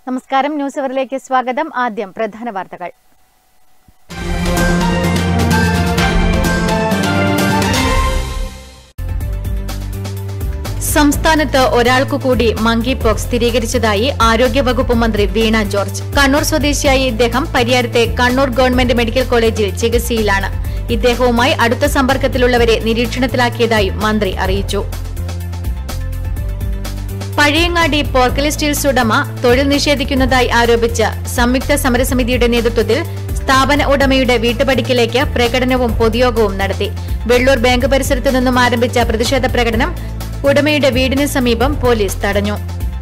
നമസ്കാരം ന്യൂസ് അവറിലേക്ക് സ്വാഗതം ആദ്യം പ്രധാന വാർത്തകൾ സംസ്ഥാനത്ത് ഒരാൾക്കു കൂടി മങ്കി പോക്സ് സ്ഥിരീകരിച്ചതായി ആരോഗ്യവകുപ്പ് മന്ത്രി വീണ ജോർജ് കണ്ണൂർ സ്വദേശിയായ ഇദ്ദേഹം പരിയാരത്തെ കണ്ണൂർ ഗവൺമെന്റ് മെഡിക്കൽ കോളേജിൽ ചികിത്സയിലാണ് ഇദ്ദേഹവുമായി അടുത്ത സമ്പർക്കത്തിലുള്ളവരെ നിരീക്ഷണത്തിലാക്കിയതായും മന്ത്രി അറിയിച്ചു പഴയങ്ങാടി പോർക്കലി സ്റ്റീൽസ് ഉടമ തൊഴിൽ നിഷേധിക്കുന്നതായി ആരോപിച്ച് സംയുക്ത സമരസമിതിയുടെ നേതൃത്വത്തിൽ സ്ഥാപന ഉടമയുടെ വീട്ടുപടിക്കലേക്ക് പ്രകടനവും പൊതുയോഗവും നടത്തി വെള്ളൂർ ബാങ്ക് പരിസരത്തു നിന്നും ആരംഭിച്ച പ്രതിഷേധ പ്രകടനം ഉടമയുടെ വീടിന് സമീപം പോലീസ് തടഞ്ഞു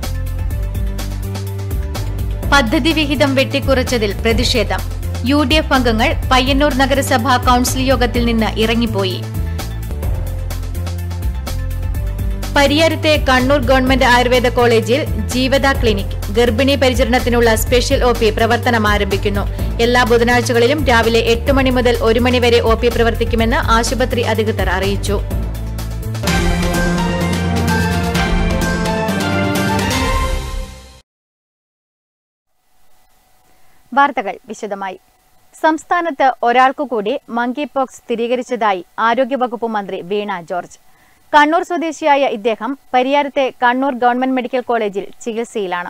പദ്ധതി വിഹിതം വെട്ടിക്കുറച്ചതിൽ പ്രതിഷേധം യു ഡി എഫ് അംഗങ്ങൾ പയ്യന്നൂർ നഗരസഭാ കൌൺസിൽ യോഗത്തിൽ നിന്ന് ഇറങ്ങിപ്പോയി പരിയാരത്തെ കണ്ണൂർ ഗവൺമെന്റ് ആയുർവേദ കോളേജിൽ ജീവത ക്ലിനിക് ഗർഭിണി പരിചരണത്തിനുള്ള സ്പെഷ്യൽ ഒ പി പ്രവർത്തനം ആരംഭിക്കുന്നു എല്ലാ ബുധനാഴ്ചകളിലും രാവിലെ എട്ട് മണി മുതൽ ഒരു മണി വരെ ഒ പി പ്രവർത്തിക്കുമെന്ന് ആശുപത്രി അധികൃതർ അറിയിച്ചു വാർത്തകൾ വിശദമായി സംസ്ഥാനത്ത് ഒരാൾക്കു കൂടി മങ്കി പോക്സ് സ്ഥിരീകരിച്ചതായി ആരോഗ്യവകുപ്പ് മന്ത്രി വീണ ജോർജ് കണ്ണൂർ സ്വദേശിയായ ഇദ്ദേഹം പരിയാരത്തെ കണ്ണൂർ ഗവൺമെന്റ് മെഡിക്കൽ കോളേജിൽ ചികിത്സയിലാണ്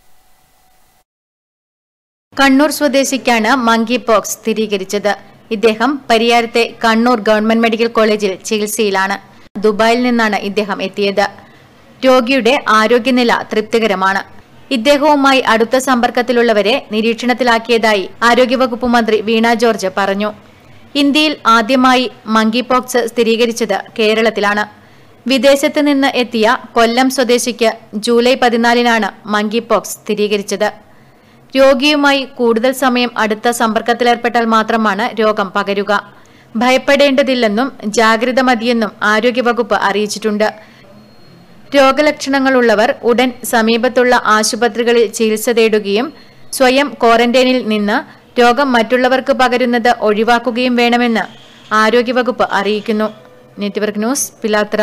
കണ്ണൂർ സ്വദേശിക്കാണ് മങ്കി പോക്സ് സ്ഥിരീകരിച്ചത് ഇദ്ദേഹം പരിയാരത്തെ കണ്ണൂർ ഗവൺമെന്റ് മെഡിക്കൽ കോളേജിൽ ചികിത്സയിലാണ് ദുബായിൽ നിന്നാണ് ഇദ്ദേഹം എത്തിയത് രോഗിയുടെ ആരോഗ്യനില തൃപ്തികരമാണ് ഇദ്ദേഹവുമായി അടുത്ത സമ്പർക്കത്തിലുള്ളവരെ നിരീക്ഷണത്തിലാക്കിയതായി ആരോഗ്യവകുപ്പ് മന്ത്രി വീണ ജോർജ് പറഞ്ഞു ഇന്ത്യയിൽ ആദ്യമായി മങ്കി പോക്സ് സ്ഥിരീകരിച്ചത് കേരളത്തിലാണ് വിദേശത്ത് നിന്ന് എത്തിയ കൊല്ലം സ്വദേശിക്ക് ജൂലൈ പതിനാലിനാണ് മങ്കി പോക്സ് സ്ഥിരീകരിച്ചത് രോഗിയുമായി കൂടുതൽ സമയം അടുത്ത സമ്പർക്കത്തിലേർപ്പെട്ടാൽ മാത്രമാണ് രോഗം പകരുക ഭയപ്പെടേണ്ടതില്ലെന്നും ജാഗ്രത മതിയെന്നും ആരോഗ്യവകുപ്പ് അറിയിച്ചിട്ടുണ്ട് രോഗലക്ഷണങ്ങളുള്ളവർ ഉടൻ സമീപത്തുള്ള ആശുപത്രികളിൽ ചികിത്സ തേടുകയും സ്വയം ക്വാറന്റൈനിൽ നിന്ന് രോഗം മറ്റുള്ളവർക്ക് പകരുന്നത് ഒഴിവാക്കുകയും വേണമെന്ന് ആരോഗ്യവകുപ്പ് അറിയിക്കുന്നു network news Pilathara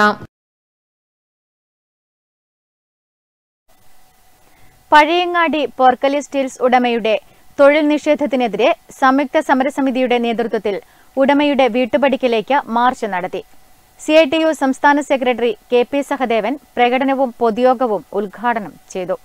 Pazhayangadi Porkali steels ഉടമയുടെ തൊഴിൽ നിഷേധത്തിനെതിരെ സംയുക്ത സമരസമിതിയുടെ നേതൃത്വത്തിൽ ഉടമയുടെ വീട്ടുപടിക്കലേക്ക് മാർച്ച് നടത്തി സി ഐ ടി യു സംസ്ഥാന സെക്രട്ടറി കെ പി സഹദേവൻ പ്രകടനവും പൊതുയോഗവും ഉദ്ഘാടനം ചെയ്തു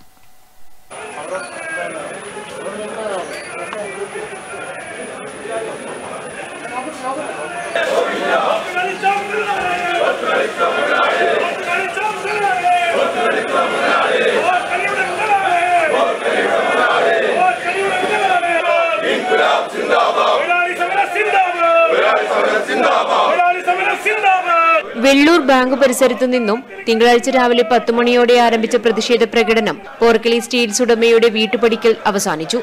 വെള്ളൂർ ബാങ്ക് പരിസരത്തു നിന്നും തിങ്കളാഴ്ച രാവിലെ പത്ത് മണിയോടെ ആരംഭിച്ച പ്രതിഷേധ പ്രകടനം പോർക്കലി സ്റ്റീൽസ് ഉടമയുടെ വീട്ടുപടിക്കൽ അവസാനിച്ചു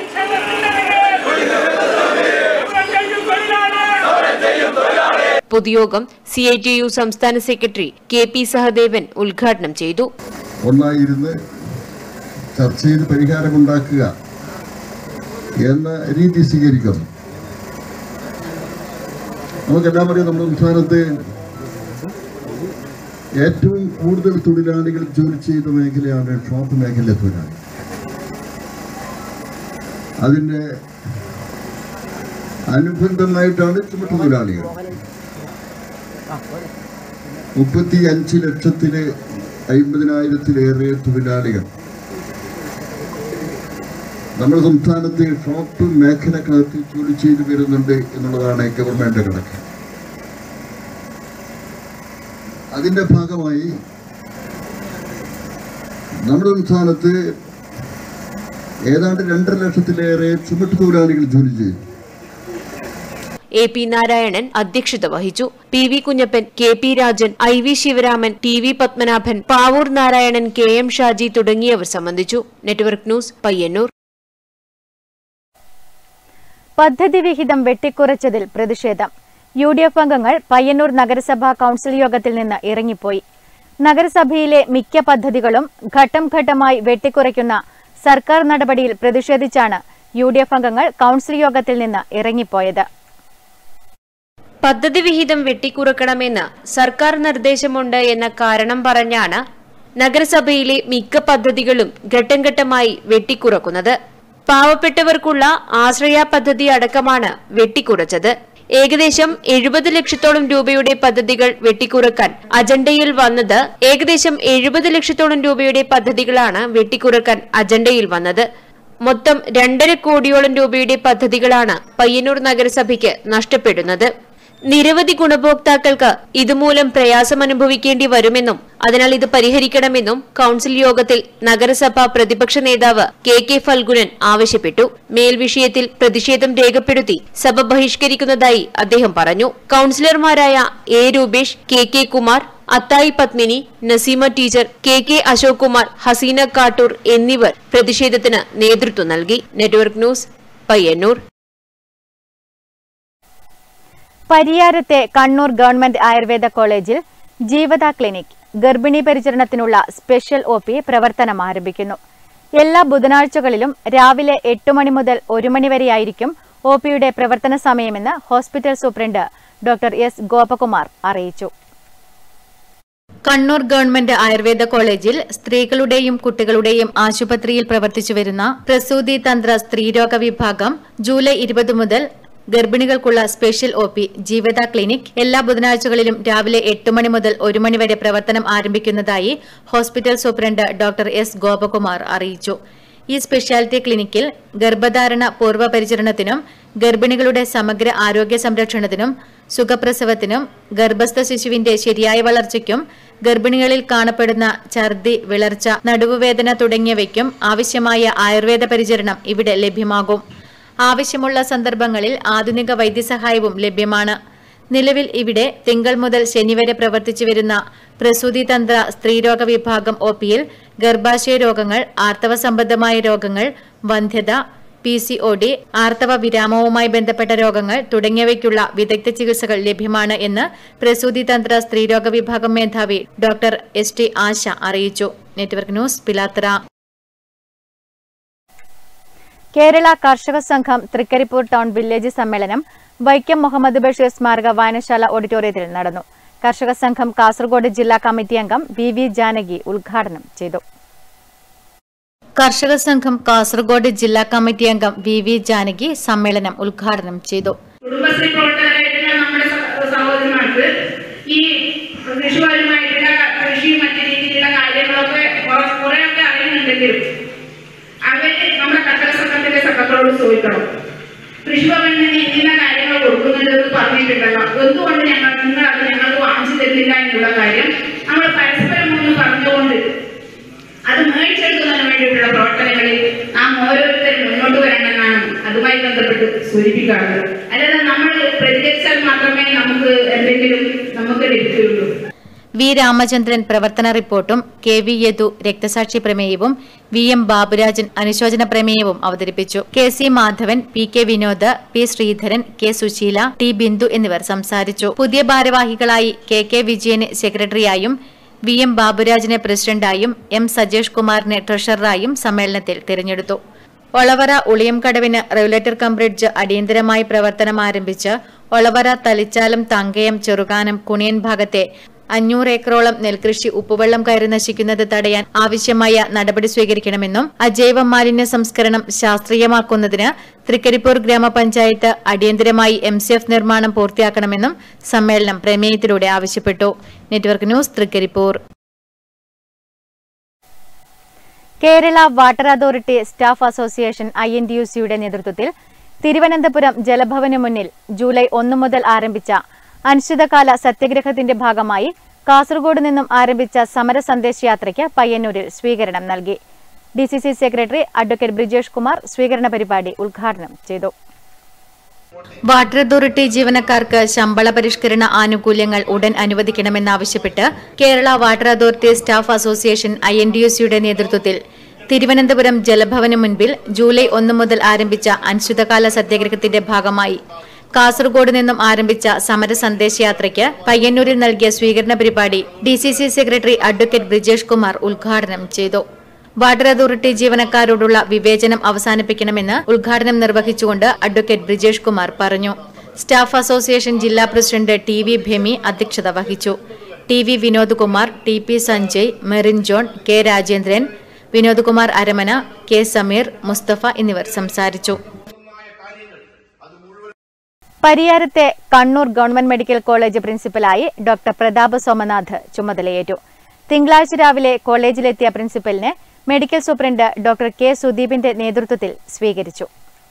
പൊതുയോഗം സി ഐ ടി യു സംസ്ഥാന സെക്രട്ടറി കെ പി സഹദേവൻ ഉദ്ഘാടനം ചെയ്തു ഒന്നായിരുന്ന് ചർച്ച ചെയ്ത് പരിഹാരമുണ്ടാക്കുക എന്ന രീതി സ്വീകരിക്കുന്നു നമുക്കെല്ലാം അറിയാം നമ്മുടെ സംസ്ഥാനത്ത് ഏറ്റവും കൂടുതൽ തൊഴിലാളികൾ ജോലി ചെയ്ത മേഖലയാണ് ഷോപ്പ് മേഖല തൊഴിലാളി അതിൻ്റെ അനുബന്ധമായിട്ടാണ് ചുമട്ട് തൊഴിലാളികൾ മുപ്പത്തി അഞ്ച് ലക്ഷത്തില് അയ്മ്പതിനായിരത്തിലേറെ തൊഴിലാളികൾ നമ്മുടെ സംസ്ഥാനത്ത് ഷോപ്പ് മേഖലക്കകത്ത് ജോലി ചെയ്തു വരുന്നുണ്ട് എന്നുള്ളതാണ് ഗവൺമെന്റ് കണക്ക് അതിന്റെ ഭാഗമായി നമ്മുടെ സംസ്ഥാനത്ത് ഏതാണ്ട് രണ്ടര ലക്ഷത്തിലേറെ ചുമട്ട് തൊഴിലാളികൾ ജോലി ചെയ്തു എ പി നാരായണൻ അധ്യക്ഷത വഹിച്ചു P V Kunhappan K P Rajan I V Sivaraman T V Padmanabhan Pavoor Narayanan K M Shaji തുടങ്ങിയവർ സംബന്ധിച്ചു നെറ്റ്വർക്ക് ന്യൂസ് പയ്യന്നൂർ പദ്ധതി വിഹിതം വെട്ടിക്കുറച്ചതിൽ പ്രതിഷേധം യു ഡി എഫ് അംഗങ്ങൾ പയ്യന്നൂർ നഗരസഭാ കൌൺസിൽ യോഗത്തിൽ നിന്ന് ഇറങ്ങിപ്പോയി നഗരസഭയിലെ മിക്ക പദ്ധതികളും ഘട്ടം ഘട്ടമായി വെട്ടിക്കുറയ്ക്കുന്ന സർക്കാർ നടപടിയിൽ പ്രതിഷേധിച്ചാണ് യു ഡി എഫ് അംഗങ്ങൾ കൌൺസിൽ യോഗത്തിൽ നിന്ന് ഇറങ്ങിപ്പോയത് പദ്ധതി വിഹിതം വെട്ടിക്കുറക്കണമെന്ന് സർക്കാർ നിർദ്ദേശമുണ്ട് എന്ന കാരണം പറഞ്ഞാണ് നഗരസഭയിലെ മിക്ക പദ്ധതികളും ഘട്ടം ഘട്ടമായി വെട്ടിക്കുറക്കുന്നത് പാവപ്പെട്ടവർക്കുള്ള ആശ്രയ പദ്ധതി അടക്കമാണ് വെട്ടിക്കുറച്ചത് ഏകദേശം എഴുപത് ലക്ഷത്തോളം രൂപയുടെ പദ്ധതികൾ വെട്ടിക്കുറക്കാൻ അജണ്ടയിൽ വന്നത് ഏകദേശം എഴുപത് ലക്ഷത്തോളം രൂപയുടെ പദ്ധതികളാണ് വെട്ടിക്കുറക്കാൻ അജണ്ടയിൽ വന്നത് മൊത്തം രണ്ടര കോടിയോളം രൂപയുടെ പദ്ധതികളാണ് പയ്യന്നൂർ നഗരസഭയ്ക്ക് നഷ്ടപ്പെടുന്നത് നിരവധി ഗുണഭോക്താക്കൾക്ക് ഇതുമൂലം പ്രയാസമനുഭവിക്കേണ്ടി വരുമെന്നും അതിനാൽ ഇത് പരിഹരിക്കണമെന്നും കൌൺസിൽ യോഗത്തിൽ നഗരസഭാ പ്രതിപക്ഷ നേതാവ് കെ കെ ഫൽഗുനൻ ആവശ്യപ്പെട്ടു മേൽവിഷയത്തിൽ പ്രതിഷേധം രേഖപ്പെടുത്തി സഭ ബഹിഷ്കരിക്കുന്നതായി അദ്ദേഹം പറഞ്ഞു കൌൺസിലർമാരായ A Rupesh K K Kumar Athayi Padmini Naseema teacher K K Ashok Kumar Haseena Kattoor എന്നിവർ പ്രതിഷേധത്തിന് നേതൃത്വം നൽകി നെറ്റ്വർക്ക് ന്യൂസ് പയ്യന്നൂർ പരിയാരത്തെ കണ്ണൂർ ഗവൺമെന്റ് ആയുർവേദ കോളേജിൽ ജീവത ക്ലിനിക് ഗർഭിണി പരിചരണത്തിനുള്ള സ്പെഷ്യൽ ഒ പി പ്രവർത്തനം ആരംഭിക്കുന്നു എല്ലാ ബുധനാഴ്ചകളിലും രാവിലെ എട്ട് മണി മുതൽ ഒരു മണി വരെയായിരിക്കും ഒ പിയുടെ പ്രവർത്തന സമയമെന്ന് hospital superintendent doctor S Gopakumar അറിയിച്ചു കണ്ണൂർ ഗവൺമെന്റ് ആയുർവേദ കോളേജിൽ സ്ത്രീകളുടെയും കുട്ടികളുടെയും ആശുപത്രിയിൽ പ്രവർത്തിച്ചു വരുന്ന പ്രസൂതി തന്ത്ര സ്ത്രീരോഗ വിഭാഗം ജൂലൈ ഇരുപത് മുതൽ ഗർഭിണികൾക്കുള്ള special O P Jeevatha clinic എല്ലാ ബുധനാഴ്ചകളിലും രാവിലെ എട്ട് മണി മുതൽ ഒരു മണി വരെ പ്രവർത്തനം ആരംഭിക്കുന്നതായി hospital superintendent doctor S Gopakumar അറിയിച്ചു ഈ സ്പെഷ്യാലിറ്റി ക്ലിനിക്കിൽ ഗർഭധാരണ പൂർവ്വ പരിചരണത്തിനും ഗർഭിണികളുടെ സമഗ്ര ആരോഗ്യ സംരക്ഷണത്തിനും സുഖപ്രസവത്തിനും ഗർഭസ്ഥ ശിശുവിന്റെ ശരിയായ വളർച്ചയ്ക്കും ഗർഭിണികളിൽ കാണപ്പെടുന്ന ഛർദി വിളർച്ച നടുവുവേദന തുടങ്ങിയവയ്ക്കും ആവശ്യമായ ആയുർവേദ പരിചരണം ഇവിടെ ലഭ്യമാകും ആവശ്യമുള്ള സന്ദർഭങ്ങളിൽ ആധുനിക വൈദ്യസഹായവും ലഭ്യമാണ് നിലവിൽ ഇവിടെ തിങ്കൾ മുതൽ ശനി വരെ പ്രവർത്തിച്ചു വരുന്ന പ്രസൂതി തന്ത്ര സ്ത്രീരോഗ വിഭാഗം ഒ പിയിൽ ഗർഭാശയ രോഗങ്ങൾ ആർത്തവ സംബന്ധമായ രോഗങ്ങൾ വന്ധ്യത പി സി ഒ ഡി ആർത്തവ വിരാമവുമായി ബന്ധപ്പെട്ട രോഗങ്ങൾ തുടങ്ങിയവയ്ക്കുള്ള വിദഗ്ധ ചികിത്സകൾ ലഭ്യമാണ് എന്ന് പ്രസൂതി തന്ത്ര സ്ത്രീരോഗ വിഭാഗം മേധാവി ഡോക്ടർ എസ് ടി ആശ അറിയിച്ചു നെറ്റ്വർക്ക് ന്യൂസ് പിലാത്തറ കേരള കർഷക സംഘം തൃക്കരിപ്പൂർ ടൗൺ വില്ലേജ് സമ്മേളനം വൈക്കം മുഹമ്മദ് ബഷീർ സ്മാരക വായനശാല ഓഡിറ്റോറിയത്തിൽ നടന്നു കർഷക സംഘം കാസർഗോഡ് ജില്ലാ കമ്മിറ്റി അംഗം വി വി ജാനകി ഉദ്ഘാടനം ചെയ്തു കർഷക സംഘം കാസർഗോഡ് ജില്ലാ കമ്മിറ്റി അംഗം വി വി ജാനകി സമ്മേളനം ഉദ്ഘാടനം ചെയ്തു കുടുംബശ്രീ പ്രവർത്തകരായിട്ടുള്ള നമ്മുടെ സഹ- സഹോദരന്മാർക്ക് ഈ കൃഷിപരമായിട്ടുള്ള കൃഷി മറ്റു രീതിയിലുള്ള കാര്യങ്ങളൊക്കെ കുറെ- കുറെയൊക്കെ അറിയുന്നുണ്ടെങ്കിലും അവര് നമ്മുടെ കർഷക സംഘത്തിന്റെ സെക്രട്ടറിയോട് ചോദിക്കണം കൃഷിഭവനിൽ നിന്ന് ഇന്ന കാര്യങ്ങൾ കൊടുക്കുന്നുണ്ടെന്ന് പറഞ്ഞിട്ടുണ്ടല്ലോ എന്തുകൊണ്ട് ഞങ്ങൾ നിങ്ങൾ അത് ഞങ്ങൾക്ക് വാങ്ങിച്ചു തരുന്നില്ല എന്നുള്ള കാര്യം നമ്മൾ പരസ്പരം ഒന്ന് പറഞ്ഞുകൊണ്ട് അത് മേടിച്ചെടുക്കുന്നതിന് വേണ്ടിയിട്ടുള്ള പ്രവർത്തനങ്ങളിൽ നാം ഓരോരുത്തരും മുന്നോട്ട് വരണമെന്നാണ് അതുമായി ബന്ധപ്പെട്ട് സൂചിപ്പിക്കാറുള്ളത് അല്ലാതെ നമ്മൾ പ്രതികരിച്ചാൽ മാത്രമേ നമുക്ക് എന്തെങ്കിലും നമുക്ക് ലഭിക്കുകയുള്ളൂ വി രാമചന്ദ്രൻ പ്രവർത്തന റിപ്പോർട്ടും കെ വി യദു രക്തസാക്ഷി പ്രമേയവും വി എം ബാബുരാജൻ അനുശോചന പ്രമേയവും അവതരിപ്പിച്ചു K C Madhavan P K Vinod P Sreedharan K Susheela T Bindu എന്നിവർ സംസാരിച്ചു പുതിയ ഭാരവാഹികളായി കെ കെ വിജയന് സെക്രട്ടറിയായും വി എം ബാബുരാജിനെ പ്രസിഡന്റായും എം സജേഷ് കുമാറിനെ ട്രഷററായും സമ്മേളനത്തിൽ തിരഞ്ഞെടുത്തു ഒളവറ ഉളിയംകടവിന് റെഗുലേറ്റർ കം ബ്രിഡ്ജ് അടിയന്തരമായി പ്രവർത്തനം ആരംഭിച്ച് ഒളവറ തലിച്ചാലം തങ്കയം ചെറുകാനം കുണിയൻ ഭാഗത്തെ അഞ്ഞൂറ് ഏക്കറോളം നെൽകൃഷി ഉപ്പുവെള്ളം കയറി നശിക്കുന്നത് തടയാൻ ആവശ്യമായ നടപടി സ്വീകരിക്കണമെന്നും അജൈവ മാലിന്യ സംസ്കരണം ശാസ്ത്രീയമാക്കുന്നതിന് തൃക്കരിപ്പൂർ ഗ്രാമപഞ്ചായത്ത് അടിയന്തരമായി എം സി എഫ് നിർമ്മാണം പൂർത്തിയാക്കണമെന്നും സമ്മേളനം പ്രമേയത്തിലൂടെ ആവശ്യപ്പെട്ടു network news Thrikaripur Kerala water authority staff association I N D U സിയുടെ നേതൃത്വത്തിൽ തിരുവനന്തപുരം ജലഭവന് മുന്നിൽ ജൂലൈ ഒന്ന് മുതൽ ആരംഭിച്ച അനിശ്ചിതകാല സത്യഗ്രഹത്തിന്റെ ഭാഗമായി കാസർഗോഡ് നിന്നും ആരംഭിച്ച സമര സന്ദേശ യാത്രയ്ക്ക് പയ്യന്നൂരിൽ സ്വീകരണം നൽകി D C C secretary advocate Brijesh Kumar സ്വീകരണ പരിപാടി ഉദ്ഘാടനം ചെയ്തു വാട്ടർ അതോറിറ്റി ജീവനക്കാർക്ക് ശമ്പള പരിഷ്കരണ ആനുകൂല്യങ്ങൾ ഉടൻ അനുവദിക്കണമെന്നാവശ്യപ്പെട്ട് Kerala water authority staff association I N D U സിയുടെ നേതൃത്വത്തിൽ തിരുവനന്തപുരം ജലഭവന് മുൻപിൽ ജൂലൈ ഒന്ന് മുതൽ ആരംഭിച്ച അനിശ്ചിതകാല സത്യാഗ്രഹത്തിന്റെ ഭാഗമായി കാസർഗോഡ് നിന്നും ആരംഭിച്ച സമര സന്ദേശയാത്രയ്ക്ക് പയ്യന്നൂരിൽ നൽകിയ സ്വീകരണ പരിപാടി D C C secretary advocate Brijesh Kumar ഉദ്ഘാടനം ചെയ്തു വാട്ടർ അതോറിറ്റി ജീവനക്കാരോടുള്ള വിവേചനം അവസാനിപ്പിക്കണമെന്ന് ഉദ്ഘാടനം നിർവഹിച്ചുകൊണ്ട് അഡ്വക്കേറ്റ് ബ്രിജേഷ് കുമാർ പറഞ്ഞു സ്റ്റാഫ് അസോസിയേഷൻ ജില്ലാ പ്രസിഡന്റ് ടി വി ഭെമി അധ്യക്ഷത വഹിച്ചു T V Vinod Kumar T P Sanjay Merin John K Rajendran Vinod Kumar Aramana K Sameer Musthafa എന്നിവർ സംസാരിച്ചു പരിയാരത്തെ കണ്ണൂർ ഗവൺമെന്റ് മെഡിക്കൽ കോളേജ് പ്രിൻസിപ്പലായി ഡോക്ടർ പ്രതാപ് സോമനാഥ് ചുമതലയേറ്റു തിങ്കളാഴ്ച രാവിലെ കോളേജിലെത്തിയ പ്രിൻസിപ്പലിനെ മെഡിക്കൽ സൂപ്രണ്ട് ഡോക്ടർ കെ സുദീപിന്റെ നേതൃത്വത്തിൽ സ്വീകരിച്ചു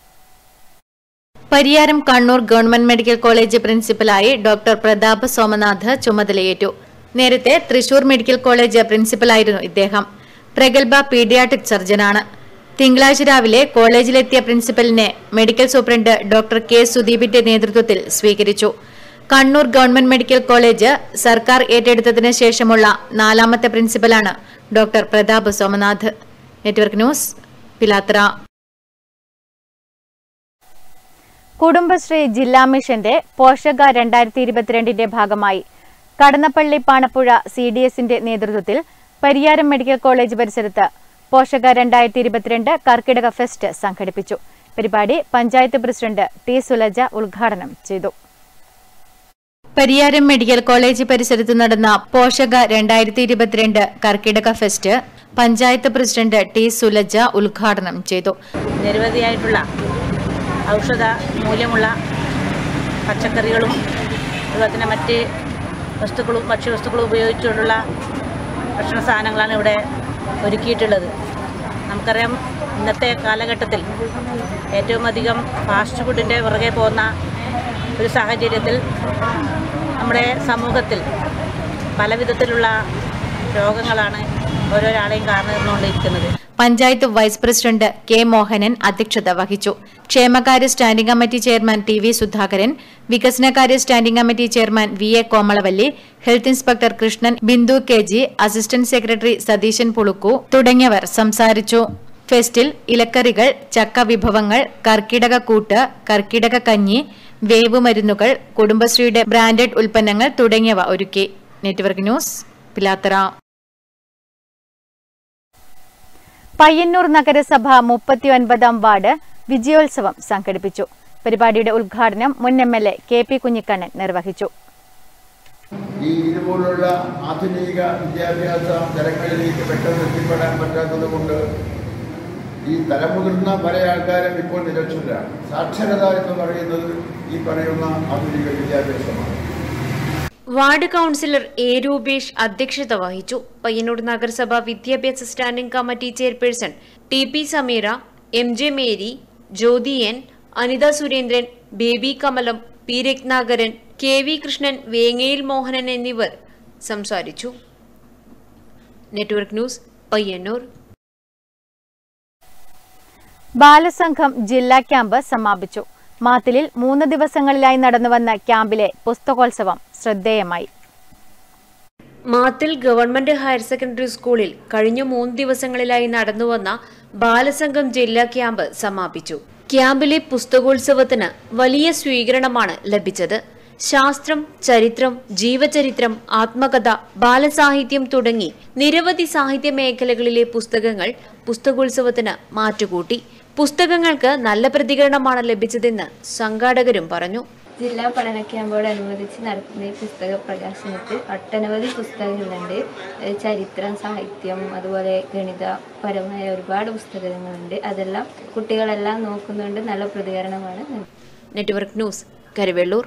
Pariyaram Kannur government medical college പ്രിൻസിപ്പലായി ഡോക്ടർ പ്രതാപ് സോമനാഥ് ചുമതലയേറ്റു നേരത്തെ തൃശൂർ മെഡിക്കൽ കോളേജ് പ്രിൻസിപ്പലായിരുന്നു ഇദ്ദേഹം പ്രഗത്ഭ പീഡിയാട്രിക് സർജനാണ് തിങ്കളാഴ്ച രാവിലെ കോളേജിലെത്തിയ പ്രിൻസിപ്പലിനെ മെഡിക്കൽ സൂപ്രണ്ട് ഡോക്ടർ കെ സുദീപിന്റെ നേതൃത്വത്തിൽ സ്വീകരിച്ചു കണ്ണൂർ ഗവൺമെന്റ് മെഡിക്കൽ കോളേജ് സർക്കാർ ഏറ്റെടുത്തതിന് ശേഷമുള്ള നാലാമത്തെ പ്രിൻസിപ്പലാണ് doctor Prathap Somanath network news Pilathara Kudumbashree ജില്ലാ മിഷന്റെ പോഷക രണ്ടായിരത്തി ഇരുപത്തിരണ്ടിന്റെ ഭാഗമായി കടന്നപ്പള്ളി പാണപ്പുഴ സി ഡി എസിന്റെ നേതൃത്വത്തിൽ പരിയാരം മെഡിക്കൽ കോളേജ് പരിസരത്ത് പോഷക രണ്ടായിരത്തി ഇരുപത്തിരണ്ട് കർക്കിടക ഫെസ്റ്റ് സംഘടിപ്പിച്ചു പരിപാടി പഞ്ചായത്ത് പ്രസിഡന്റ് ടി സുലജ ഉദ്ഘാടനം ചെയ്തു പരിയാരം മെഡിക്കൽ കോളേജ് പരിസരത്ത് നടന്ന പോഷക രണ്ടായിരത്തി ഇരുപത്തിരണ്ട് Karkidaka fest panchayat president T Sulaja ഉദ്ഘാടനം ചെയ്തു നിരവധിയായിട്ടുള്ള ഔഷധ മൂല്യമുള്ള പച്ചക്കറികളും അതുപോലെ തന്നെ മറ്റ് വസ്തുക്കളും ഭക്ഷ്യവസ്തുക്കളും ഉപയോഗിച്ചുകൊണ്ടുള്ള ഭക്ഷണ സാധനങ്ങളാണ് ഇവിടെ ഒരുക്കിയിട്ടുള്ളത് നമുക്കറിയാം ഇന്നത്തെ കാലഘട്ടത്തിൽ ഏറ്റവും അധികം ഫാസ്റ്റ് ഫുഡിൻ്റെ പുറകെ പോകുന്ന ഒരു സാഹചര്യത്തിൽ നമ്മുടെ സമൂഹത്തിൽ പല വിധത്തിലുള്ള രോഗങ്ങളാണ് ഓരോരാളെയും കാരണം നിന്നുകൊണ്ടിരിക്കുന്നത് panchayat vice president K Mohanan അധ്യക്ഷത വഹിച്ചു ക്ഷേമകാര്യ standing committee chairman T V Sudhakaran വികസനകാര്യ standing committee chairman V A Komalavalli health inspector Krishnan Bindu K G assistant secretary Satheesan Pulukku തുടങ്ങിയവർ സംസാരിച്ചു ഫെസ്റ്റിൽ ഇലക്കറികൾ ചക്ക വിഭവങ്ങൾ കർക്കിടക കൂട്ട് കർക്കിടക കഞ്ഞി വേവ് മരുന്നുകൾ കുടുംബശ്രീയുടെ ബ്രാൻഡഡ് ഉൽപ്പന്നങ്ങൾ തുടങ്ങിയവ ഒരുക്കി നെറ്റ്വർക്ക് ന്യൂസ് പിലാത്തറ പയ്യന്നൂർ നഗരസഭ മുപ്പത്തിയൊൻപതാം വാർഡ് വിജയോത്സവം സംഘടിപ്പിച്ചു പരിപാടിയുടെ ഉദ്ഘാടനം മുൻ M L A K P Kunhikannan നിർവഹിച്ചു ഈ ഇതുപോലുള്ള ആധുനിക വിദ്യാഭ്യാസ തലങ്ങളിലേക്ക് പെട്ടെന്ന് എത്തിപ്പെടാൻ പറ്റാത്തത് കൊണ്ട് ഈ തലമുതിർന്ന പല ആൾക്കാരും ഇപ്പോൾ നിരക്ഷരാണ് സാക്ഷരത എന്ന് പറയുന്നത് ഈ പറയുന്ന ആധുനിക വിദ്യാഭ്യാസമാണ് വാർഡ് കൗൺസിലർ എ രൂപേഷ് അധ്യക്ഷത വഹിച്ചു പയ്യന്നൂർ നഗരസഭ വിദ്യാഭ്യാസ standing committee chairperson T P Sameera M J Mary Jyothi N Anitha Surendran Baby Kamalam P Ratnakaran K V Krishnan Vengayil Mohanan എന്നിവർ സംസാരിച്ചു നെറ്റ്വർക്ക് ന്യൂസ് പയ്യന്നൂർ ബാലസംഘം ജില്ലാ ക്യാമ്പ് സമാപിച്ചു മാത്തിലിൽ മൂന്ന് ദിവസങ്ങളിലായി നടന്നുവന്ന ക്യാമ്പിലെ പുസ്തകോത്സവം ശ്രദ്ധേയമായി മാത്തിൽ ഗവൺമെന്റ് ഹയർ സെക്കൻഡറി സ്കൂളിൽ കഴിഞ്ഞ മൂന്ന് ദിവസങ്ങളിലായി നടന്നുവന്ന ബാലസംഘം ജില്ലാ ക്യാമ്പ് സമാപിച്ചു ക്യാമ്പിലെ പുസ്തകോത്സവത്തിന് വലിയ സ്വീകരണമാണ് ലഭിച്ചത് ശാസ്ത്രം ചരിത്രം ജീവചരിത്രം ആത്മകഥ ബാലസാഹിത്യം തുടങ്ങി നിരവധി സാഹിത്യ മേഖലകളിലെ പുസ്തകങ്ങൾ പുസ്തകോത്സവത്തിന് മാറ്റുകൂട്ടി പുസ്തകങ്ങൾക്ക് നല്ല പ്രതികരണമാണ് ലഭിച്ചതെന്ന് സംഘാടകരും പറഞ്ഞു ജില്ലാ പഠന ക്യാമ്പോടനുബന്ധിച്ച് നടത്തുന്ന ഈ പുസ്തക പ്രകാശനത്തിൽ ഒട്ടനവധി പുസ്തകങ്ങളുണ്ട് ഏഹ് ചരിത്രം സാഹിത്യം അതുപോലെ ഗണിതപരമായ ഒരുപാട് പുസ്തകങ്ങളുണ്ട് അതെല്ലാം കുട്ടികളെല്ലാം നോക്കുന്നുണ്ട് നല്ല പ്രതികരണമാണ് നൽകുന്നത്. Network news Karivellur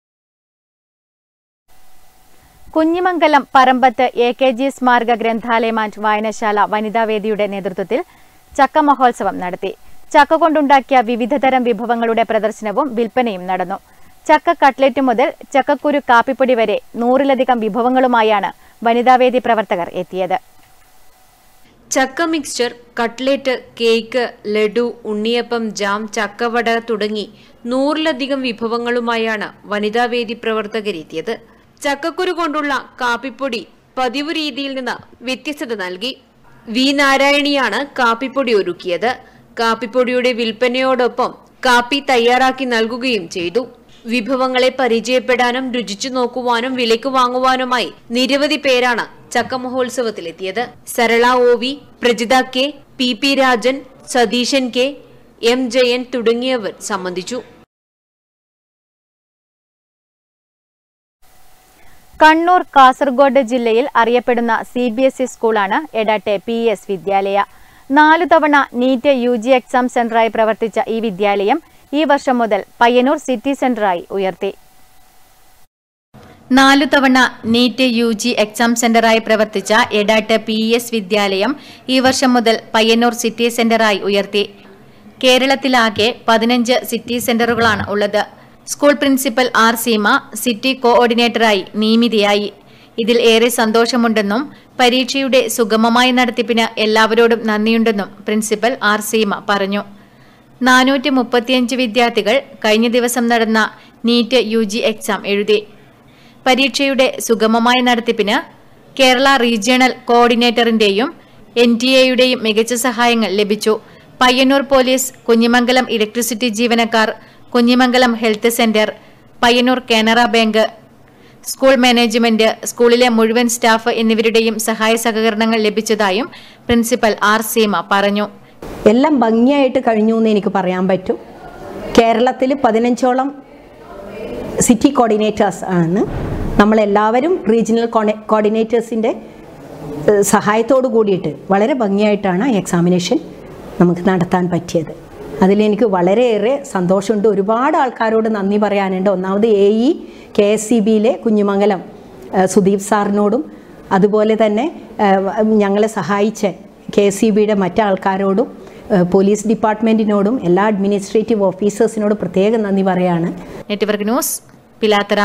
Kunhimangalam Parambath A K G സ്മാരക ഗ്രന്ഥാലയം ആൻഡ് വായനശാല വനിതാവേദിയുടെ നേതൃത്വത്തിൽ ചക്ക മഹോത്സവം നടത്തി ചക്ക കൊണ്ടുണ്ടാക്കിയ വിവിധതരം വിഭവങ്ങളുടെ പ്രദർശനവും വിൽപ്പനയും നടന്നു ചക്ക കട്ട്ലറ്റ് മുതൽ ചക്കക്കുരു കാപ്പിപ്പൊടി വരെ നൂറിലധികം വിഭവങ്ങളുമായാണ് വനിതാവേദി പ്രവർത്തകർ എത്തിയത് ചക്ക മിക്സ്ചർ കട്ട്ലേറ്റ് കേക്ക് ലഡു ഉണ്ണിയപ്പം ജാം ചക്കവട തുടങ്ങി നൂറിലധികം വിഭവങ്ങളുമായാണ് വനിതാവേദി പ്രവർത്തകരെത്തിയത് ചക്കക്കുരു കൊണ്ടുള്ള കാപ്പിപ്പൊടി പതിവ് രീതിയിൽ നിന്ന് വ്യത്യസ്തത നൽകി വി നാരായണിയാണ് കാപ്പിപ്പൊടി ഒരുക്കിയത് കാപ്പിപ്പൊടിയുടെ വിൽപ്പനയോടൊപ്പം കാപ്പി തയ്യാറാക്കി നൽകുകയും ചെയ്തു വിഭവങ്ങളെ പരിചയപ്പെടാനും രുചിച്ചു നോക്കുവാനും വിലയ്ക്ക് വാങ്ങുവാനുമായി നിരവധി പേരാണ് ചക്ക മഹോത്സവത്തിലെത്തിയത് Sarala O V Prajitha K P P Rajan Satheesan K M Jayan തുടങ്ങിയവർ സംബന്ധിച്ചു കണ്ണൂർ കാസർഗോഡ് ജില്ലയിൽ അറിയപ്പെടുന്ന സി ബി എസ് ഇ സ്കൂളാണ് എടാട്ടെ പി എസ് വിദ്യാലയ നാലു തവണ നീറ്റ് യു ജി എക്സാം സെന്ററായി പ്രവർത്തിച്ച ഈ വിദ്യാലയം ഈ വർഷം മുതൽ പയ്യന്നൂർ സിറ്റി സെന്ററായി ഉയർത്തി നാലു തവണ നീറ്റ് യു ജി എക്സാം സെന്ററായി പ്രവർത്തിച്ച എടാട്ട് പി എസ് വിദ്യാലയം ഈ വർഷം മുതൽ പയ്യന്നൂർ സിറ്റി സെന്ററായി ഉയർത്തി കേരളത്തിലാകെ പതിനഞ്ച് സിറ്റി സെന്ററുകളാണ് ഉള്ളത് school principal R Seema city കോഓർഡിനേറ്ററായി നിയമിതയായി ഇതിൽ ഏറെ സന്തോഷമുണ്ടെന്നും പരീക്ഷയുടെ സുഗമമായ നടത്തിപ്പിന് എല്ലാവരോടും നന്ദിയുണ്ടെന്നും പ്രിൻസിപ്പൽ ആർ സീമ പറഞ്ഞു നാനൂറ്റി മുപ്പത്തിയഞ്ച് വിദ്യാർത്ഥികൾ കഴിഞ്ഞ ദിവസം നടന്ന നീറ്റ് യു ജി എക്സാം എഴുതി പരീക്ഷയുടെ സുഗമമായ നടത്തിപ്പിന് കേരള റീജിയണൽ കോർഡിനേറ്ററിന്റെയും എൻ ടി എയുടെയും മികച്ച സഹായങ്ങൾ ലഭിച്ചു പയ്യന്നൂർ പോലീസ് കുഞ്ഞിമംഗലം ഇലക്ട്രിസിറ്റി ജീവനക്കാർ Kunhimangalam health centre Payyanur Canara bank school management സ്കൂളിലെ മുഴുവൻ സ്റ്റാഫ് എന്നിവരുടെയും സഹായ സഹകരണങ്ങൾ ലഭിച്ചതായും പ്രിൻസിപ്പൽ ആർ സീമ പറഞ്ഞു എല്ലാം ഭംഗിയായിട്ട് കഴിഞ്ഞു എന്ന് എനിക്ക് പറയാൻ പറ്റും കേരളത്തിൽ പതിനഞ്ചോളം സിറ്റി കോർഡിനേറ്റേഴ്സ് ആണ് നമ്മളെല്ലാവരും റീജിയണൽ കോർഡിനേറ്റേഴ്സിൻ്റെ സഹായത്തോടു കൂടിയിട്ട് വളരെ ഭംഗിയായിട്ടാണ് എക്സാമിനേഷൻ നമുക്ക് നടത്താൻ പറ്റിയത് അതിലെനിക്ക് വളരെയേറെ സന്തോഷമുണ്ട് ഒരുപാട് ആൾക്കാരോട് നന്ദി പറയാനുണ്ട് ഒന്നാമത് A E K S C ബിയിലെ കുഞ്ഞുമംഗലം ഏഹ് സുദീപ് സാറിനോടും അതുപോലെ തന്നെ ഏഹ് ഞങ്ങളെ സഹായിച്ച കെ എസ് സി ബിയുടെ മറ്റാൾക്കാരോടും ഏഹ് പോലീസ് ഡിപ്പാർട്ട്മെൻറ്റിനോടും എല്ലാ അഡ്മിനിസ്ട്രേറ്റീവ് ഓഫീസേഴ്സിനോടും പ്രത്യേകം നന്ദി പറയാണ് നെറ്റ്വർക്ക് ന്യൂസ് പിലാത്തറ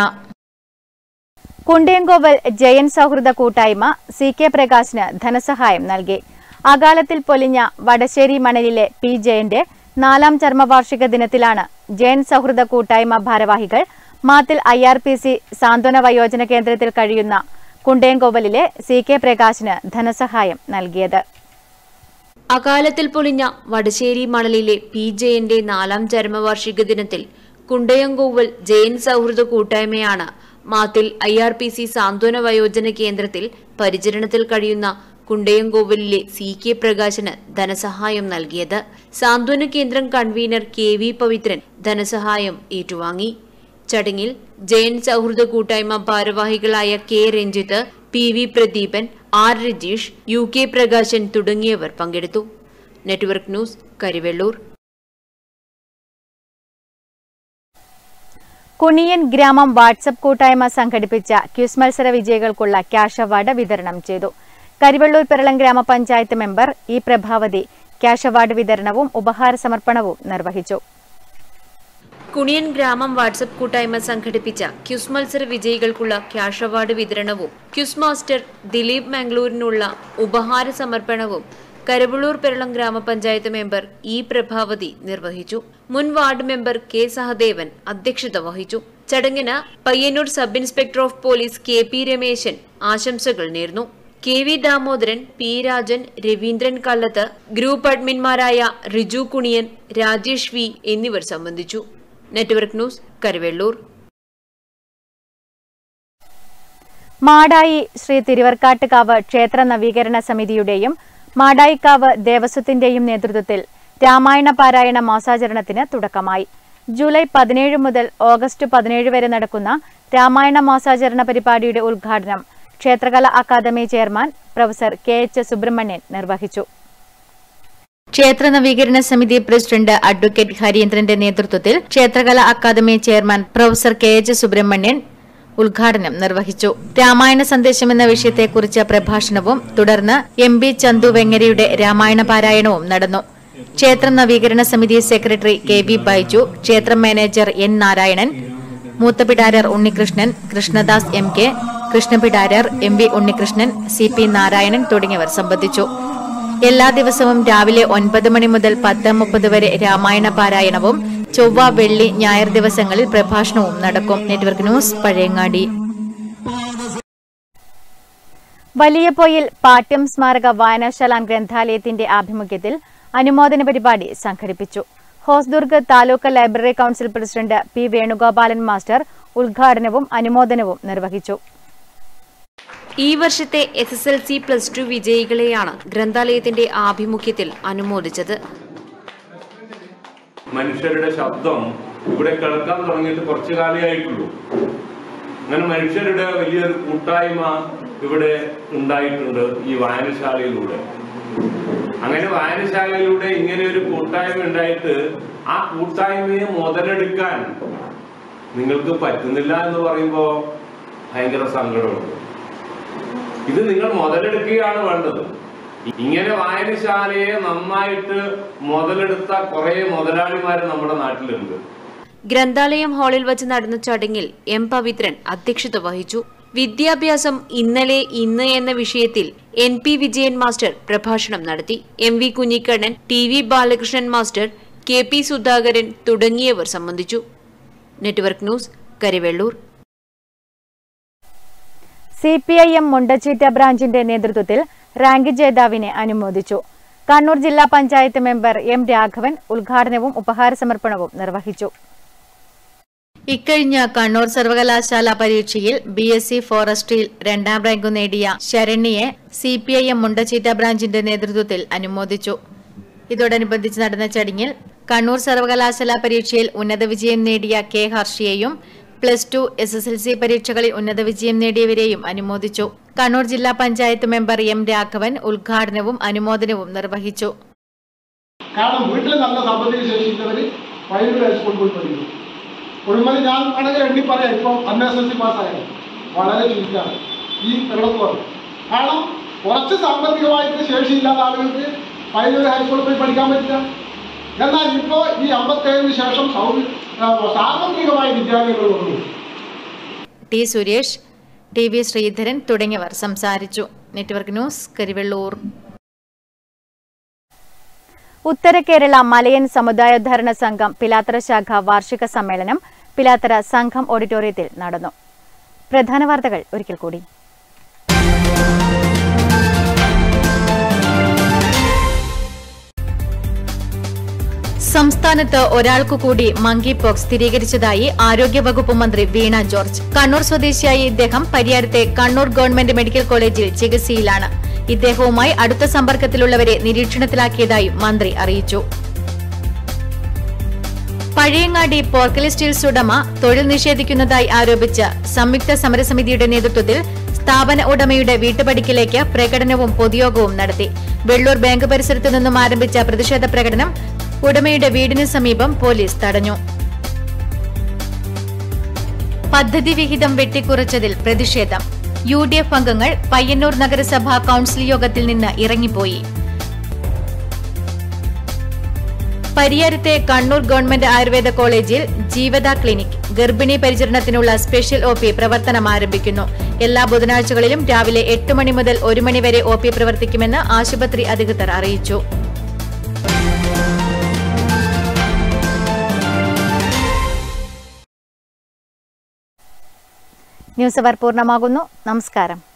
കുണ്ടിയങ്കോവൽ ജയൻ സൗഹൃദ കൂട്ടായ്മ സി കെ പ്രകാശിന് ധനസഹായം നൽകി അകാലത്തിൽ പൊലിഞ്ഞ വടശ്ശേരി മണലിലെ പി ജയന്റെ നാലാം ചർമ്മവാർഷിക ദിനത്തിലാണ് ജയൻ സൗഹൃദ കൂട്ടായ്മ ഭാരവാഹികൾ Mathil I R P C സാന്ത്വന വയോജന കേന്ദ്രത്തിൽ കഴിയുന്ന കുണ്ടേങ്കോവലിലെ സി കെ പ്രകാശിന് ധനസഹായം നൽകിയത് അകാലത്തിൽ പൊളിഞ്ഞ വടശ്ശേരി മണലിലെ പി ജയന്റെ നാലാം ചരമവാർഷിക ദിനത്തിൽ കുണ്ടയങ്കോവൽ ജയൻ സൗഹൃദ കൂട്ടായ്മയാണ് Mathil I R P C സാന്ത്വന വയോജന കേന്ദ്രത്തിൽ പരിചരണത്തിൽ കഴിയുന്ന കുണ്ടയങ്കോവലിലെ സി കെ പ്രകാശന് ധനസഹായം നൽകിയത് സാന്ത്വന കേന്ദ്രം കൺവീനർ കെ വി പവിത്രൻ ധനസഹായം ഏറ്റുവാങ്ങി ചടങ്ങിൽ ജയൻ സൗഹൃദ കൂട്ടായ്മ ഭാരവാഹികളായ K Ranjith P V Pradeepan R Rajeesh U K Prakashan തുടങ്ങിയവർ പങ്കെടുത്തു നെറ്റ്വർക്ക് ന്യൂസ് കരിവെള്ളൂർ കുണിയൻ ഗ്രാമം വാട്സപ്പ് കൂട്ടായ്മ സംഘടിപ്പിച്ച ക്യൂസ് മത്സര വിജയികൾക്കുള്ള ക്യാഷ് അവാർഡ് വിതരണം ചെയ്തു കരിവള്ളൂർ പെരളം ഗ്രാമപഞ്ചായത്ത് member E Prabhavathi cash award വിതരണവും ഉപഹാര സമർപ്പണവും നിർവഹിച്ചു കുണിയൻ ഗ്രാമം വാട്സപ്പ് കൂട്ടായ്മ സംഘടിപ്പിച്ച ക്യുസ് മത്സര വിജയികൾക്കുള്ള ക്യാഷ് അവാർഡ് വിതരണവും ക്യുസ് മാസ്റ്റർ ദിലീപ് മാംഗ്ലൂരിനുള്ള ഉപഹാര സമർപ്പണവും കരവള്ളൂർ പെരളം ഗ്രാമപഞ്ചായത്ത് മെമ്പർ ഇ പ്രഭാവതി നിർവഹിച്ചു മുൻ വാർഡ് മെമ്പർ കെ സഹദേവൻ അധ്യക്ഷത വഹിച്ചു ചടങ്ങിന് Payyanur sub inspector of police K P Rameshan ആശംസകൾ നേർന്നു K V Damodaran P Rajan Raveendran Kallath group അഡ്മിന്മാരായ റിജു കുണിയൻ രാജേഷ് വി എന്നിവർ സംബന്ധിച്ചു നെറ്റ്വർക്ക് ന്യൂസ് കരുവെള്ളൂർ മാടായി ശ്രീ തിരുവർക്കാട്ടുകാവ് ക്ഷേത്ര നവീകരണ സമിതിയുടെയും മാടായിക്കാവ് ദേവസ്വത്തിന്റെയും നേതൃത്വത്തിൽ രാമായണ പാരായണ മാസാചരണത്തിന് തുടക്കമായി ജൂലൈ പതിനേഴ് മുതൽ ഓഗസ്റ്റ് പതിനേഴ് വരെ നടക്കുന്ന രാമായണ മാസാചരണ പരിപാടിയുടെ ഉദ്ഘാടനം ക്ഷേത്രകല academy chairman professor K H Subrahmanian നിർവഹിച്ചു ക്ഷേത്ര നവീകരണ സമിതി പ്രസിഡന്റ് അഡ്വക്കേറ്റ് ഹരീന്ദ്രന്റെ നേതൃത്വത്തിൽ ക്ഷേത്രകല academy chairman professor K H Subrahmanian ഉദ്ഘാടനം നിർവഹിച്ചു രാമായണ സന്ദേശം എന്ന വിഷയത്തെക്കുറിച്ച് പ്രഭാഷണവും തുടർന്ന് എം ബി ചന്തു വെങ്ങരയുടെ രാമായണ പാരായണവും നടന്നു ക്ഷേത്ര നവീകരണ സമിതി സെക്രട്ടറി കെ വി ബൈജു ക്ഷേത്രം manager N Narayanan Moothapidarar Unnikrishnan Krishnadas M K Krishnapidarar M V Unnikrishnan C P Narayanan തുടങ്ങിയവർ സംബന്ധിച്ചു എല്ലാ ദിവസവും രാവിലെ ഒൻപത് മണി മുതൽ പത്ത് മുപ്പത് വരെ രാമായണ പാരായണവും ചൊവ്വ വെള്ളി ഞായർ ദിവസങ്ങളിൽ പ്രഭാഷണവും നടക്കും നെറ്റ്വർക്ക് ന്യൂസ് പഴയങ്ങാടി വലിയപ്പൊയിൽ പാട്യം സ്മാരക വായനശാല ഗ്രന്ഥാലയത്തിന്റെ ആഭിമുഖ്യത്തിൽ അനുമോദന പരിപാടി സംഘടിപ്പിച്ചു Hosdurg taluk library council president P Venugopalan master ഉദ്ഘാടനവും അനുമോദനവും നിർവഹിച്ചു ഈ വർഷത്തെ S S L C plus two വിജയികളെയാണ് ഗ്രന്ഥാലയത്തിന്റെ ആഭിമുഖ്യത്തിൽ അനുമോദിച്ചത് മനുഷ്യരുടെ ശബ്ദം ഇവിടെ കേൾക്കാൻ തുടങ്ങിയിട്ട് കുറച്ചു കാലേ ആയിട്ടുള്ളൂ അങ്ങനെ മനുഷ്യരുടെ വലിയൊരു കൂട്ടായ്മ ഇവിടെ ഉണ്ടായിട്ടുണ്ട് ഈ വായനശാലയിലൂടെ അങ്ങനെ വായനശാലയിലൂടെ ഇങ്ങനെ ഒരു കൂട്ടായ്മ ഉണ്ടായിട്ട് ആ കൂട്ടായ്മയെ മുതലെടുക്കാൻ നിങ്ങൾക്ക് പറ്റുന്നില്ല എന്ന് പറയുമ്പോ ഭയങ്കര സങ്കടമുണ്ട് ഇത് നിങ്ങൾ മുതലെടുക്കുകയാണ് വേണ്ടത് ഇങ്ങനെ വായനശാലയെ നന്നായിട്ട് മുതലെടുത്ത കുറെ മുതലാളിമാർ നമ്മുടെ നാട്ടിലുണ്ട് ഗ്രന്ഥാലയം ഹാളിൽ വച്ച് നടന്ന ചടങ്ങിൽ എം പവിത്രൻ അധ്യക്ഷത വഹിച്ചു വിദ്യാഭ്യാസം ഇന്നലെ ഇന്ന് എന്ന വിഷയത്തിൽ എൻ പി വിജയൻ മാസ്റ്റർ പ്രഭാഷണം നടത്തി M V Kunhikannan T V Balakrishnan master K P Sudhakaran തുടങ്ങിയവർ സംബന്ധിച്ചു network news Karivellur C P I M Mundacheetta ബ്രാഞ്ചിന്റെ നേതൃത്വത്തിൽ റാങ്ക് ജേതാവിനെ അനുമോദിച്ചു കണ്ണൂർ ജില്ലാ പഞ്ചായത്ത് മെമ്പർ എം രാഘവൻ ഉദ്ഘാടനവും ഉപഹാര സമർപ്പണവും നിർവഹിച്ചു ഇക്കഴിഞ്ഞ കണ്ണൂർ സർവകലാശാല പരീക്ഷയിൽ ബി എസ് സി ഫോറസ്ട്രിയിൽ രണ്ടാം റാങ്ക് നേടിയ ശരണ്യെ C P I M Mundacheetta ബ്രാഞ്ചിന്റെ നേതൃത്വത്തിൽ അനുമോദിച്ചു ഇതോടനുബന്ധിച്ച് നടന്ന ചടങ്ങിൽ കണ്ണൂർ സർവകലാശാല പരീക്ഷയിൽ ഉന്നത വിജയം നേടിയ കെ ഹർഷിയെയും plus two S S L C പരീക്ഷകളിൽ ഉന്നത വിജയം നേടിയവരെയും അനുമോദിച്ചു കണ്ണൂർ ജില്ലാ പഞ്ചായത്ത് മെമ്പർ എം രാഘവൻ ഉദ്ഘാടനവും അനുമോദനവും നിർവഹിച്ചു കാരണം വീട്ടിൽ നല്ല സാമ്പത്തിക ശേഷിയുള്ളവർ പയ്യന്നൂർ ഹൈസ്കൂളിൽ പോയി പഠിക്കും ഒഴിമതി ഞാൻ ആണെങ്കിൽ എണ്ണി പറയാം ഇപ്പം അന്ന് എസ് എൽ സി പാസ്സായത് വളരെ ചുരുക്കമാണ് ഈ വെള്ളത്തോട് കാരണം കുറച്ച് സാമ്പത്തികമായിട്ട് ശേഷിയില്ലാത്ത ആളുകൾക്ക് പയ്യന്നൂർ ഹൈസ്കൂളിൽ പോയി പഠിക്കാൻ പറ്റില്ല എന്നാൽ ഇപ്പോൾ ഈ അമ്പത്തേഴിന് ശേഷം സൗ- ആ, സാർവത്രികമായ വിദ്യാലയങ്ങൾ വന്നു T Suresh T V Sreedharan തുടങ്ങിയവർ സംസാരിച്ചു നെറ്റ്വർക്ക് ന്യൂസ് കരിവെള്ളൂർ ഉത്തര കേരള മലയൻ സമുദായോദ്ധാരണ സംഘം പിലാത്തറ ശാഖ വാർഷിക സമ്മേളനം പിലാത്തറ സംഘം ഓഡിറ്റോറിയത്തിൽ നടന്നു പ്രധാന വാർത്തകൾ ഒരിക്കൽ കൂടി സംസ്ഥാനത്ത് ഒരാൾക്കു കൂടി മങ്കി പോക്സ് സ്ഥിരീകരിച്ചതായി ആരോഗ്യവകുപ്പ് മന്ത്രി വീണ ജോർജ് കണ്ണൂർ സ്വദേശിയായ ഇദ്ദേഹം പരിയാരത്തെ കണ്ണൂർ ഗവൺമെന്റ് മെഡിക്കൽ കോളേജിൽ ചികിത്സയിലാണ് ഇദ്ദേഹവുമായി അടുത്ത സമ്പർക്കത്തിലുള്ളവരെ നിരീക്ഷണത്തിലാക്കിയതായും മന്ത്രി അറിയിച്ചു പഴയങ്ങാടി പോർക്കലി സ്റ്റീൽസ് ഉടമ തൊഴിൽ നിഷേധിക്കുന്നതായി ആരോപിച്ച് സംയുക്ത സമരസമിതിയുടെ നേതൃത്വത്തിൽ സ്ഥാപന ഉടമയുടെ വീട്ടുപടിക്കലേക്ക് പ്രകടനവും പൊതുയോഗവും നടത്തി വെള്ളൂർ ബാങ്ക് പരിസരത്തു നിന്നും ആരംഭിച്ച പ്രതിഷേധ പ്രകടനം ഉടമയുടെ വീടിന് സമീപം പോലീസ് തടഞ്ഞു പദ്ധതി വിഹിതം വെട്ടിക്കുറച്ചതിൽ പ്രതിഷേധം യു ഡി എഫ് അംഗങ്ങൾ പയ്യന്നൂർ നഗരസഭാ കൌൺസിൽ യോഗത്തിൽ നിന്ന് ഇറങ്ങിപ്പോയി പരിയാരത്തെ കണ്ണൂർ ഗവൺമെന്റ് ആയുർവേദ കോളേജിൽ ജീവത ക്ലിനിക് ഗർഭിണി പരിചരണത്തിനുള്ള സ്പെഷ്യൽ ഒ പി പ്രവർത്തനം ആരംഭിക്കുന്നു എല്ലാ ബുധനാഴ്ചകളിലും രാവിലെ എട്ട് മണി മുതൽ ഒരു മണി വരെ ഒ പി പ്രവർത്തിക്കുമെന്ന് ആശുപത്രി അധികൃതർ അറിയിച്ചു ന്യൂസ് അവർ പൂർണ്ണമാകുന്നു നമസ്കാരം